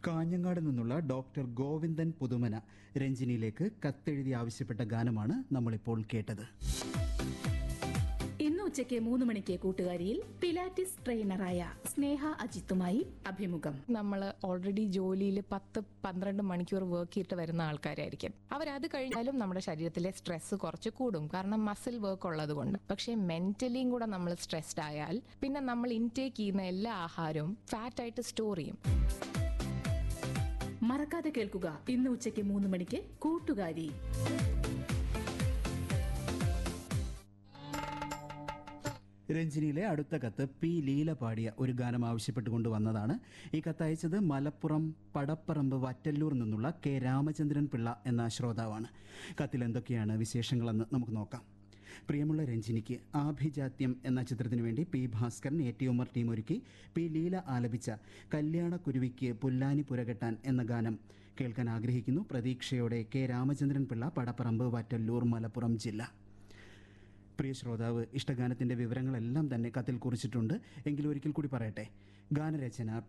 കാഞ്ഞങ്ങാട് നിന്നുള്ള ഡോക്ടർ ഗോവിന്ദൻ പുതുമന രഞ്ജിനിയിലേക്ക് കത്തെഴുതി ആവശ്യപ്പെട്ട ഗാനമാണ് നമ്മളിപ്പോൾ കേട്ടത് ഇന്ന് ഉച്ചയ്ക്ക് മൂന്ന് മണിക്ക് കൂട്ടുകാരിയിൽ പിലാറ്റിസ് ട്രെയിനറായ സ്നേഹ അജിത്തുമായി അഭിമുഖം നമ്മൾ ഓൾറെഡി ജോലിയിൽ പത്ത് പന്ത്രണ്ട് മണിക്കൂർ വർക്ക് ചെയ്തിട്ട് വരുന്ന ആൾക്കാരായിരിക്കും അവരത് കഴിഞ്ഞാലും നമ്മുടെ ശരീരത്തിലെ സ്ട്രെസ് കുറച്ച് കൂടും കാരണം മസിൽ വർക്ക് ഉള്ളത് കൊണ്ട് പക്ഷേ മെന്റലിയും കൂടെ നമ്മൾ സ്ട്രെസ്ഡ് ആയാൽ പിന്നെ നമ്മൾ ഇൻടേക്ക് ചെയ്യുന്ന എല്ലാ ആഹാരവും ഫാറ്റ് ആയിട്ട് സ്റ്റോർ ചെയ്യും മറക്കാതെ കേൾക്കുക ഇന്ന് ഉച്ചയ്ക്ക് മൂന്ന് മണിക്ക് കൂട്ടുകാരി രഞ്ജിനിയിലെ അടുത്ത കത്ത് പി ലീല പാടിയ ഒരു ഗാനം ആവശ്യപ്പെട്ടുകൊണ്ട് വന്നതാണ് ഈ കത്ത് അയച്ചത് മലപ്പുറം പടപ്പറമ്പ് വറ്റല്ലൂർ നിന്നുള്ള കെ രാമചന്ദ്രൻ പിള്ള എന്ന ശ്രോതാവാണ് കത്തിൽ എന്തൊക്കെയാണ് വിശേഷങ്ങളെന്ന് നമുക്ക് നോക്കാം പ്രിയമുള്ള രഞ്ജിനിക്ക് ആഭിജാത്യം എന്ന ചിത്രത്തിനു വേണ്ടി P Bhaskaran A T Umar team ഒരുക്കി പി ലീല ആലപിച്ച കല്യാണ കുരുവിക്ക് പുല്ലാനി പുരകെട്ടാൻ എന്ന ഗാനം കേൾക്കാൻ ആഗ്രഹിക്കുന്നു പ്രതീക്ഷയോടെ കെ രാമചന്ദ്രൻ പിള്ള പടപ്പറമ്പ് വറ്റല്ലൂർ മലപ്പുറം ജില്ല പ്രിയ ശ്രോതാവ് ഇഷ്ടഗാനത്തിൻ്റെ വിവരങ്ങളെല്ലാം തന്നെ കത്തിൽ കുറിച്ചിട്ടുണ്ട് എങ്കിലും ഒരിക്കൽ കൂടി പറയട്ടെ ഗാനരചന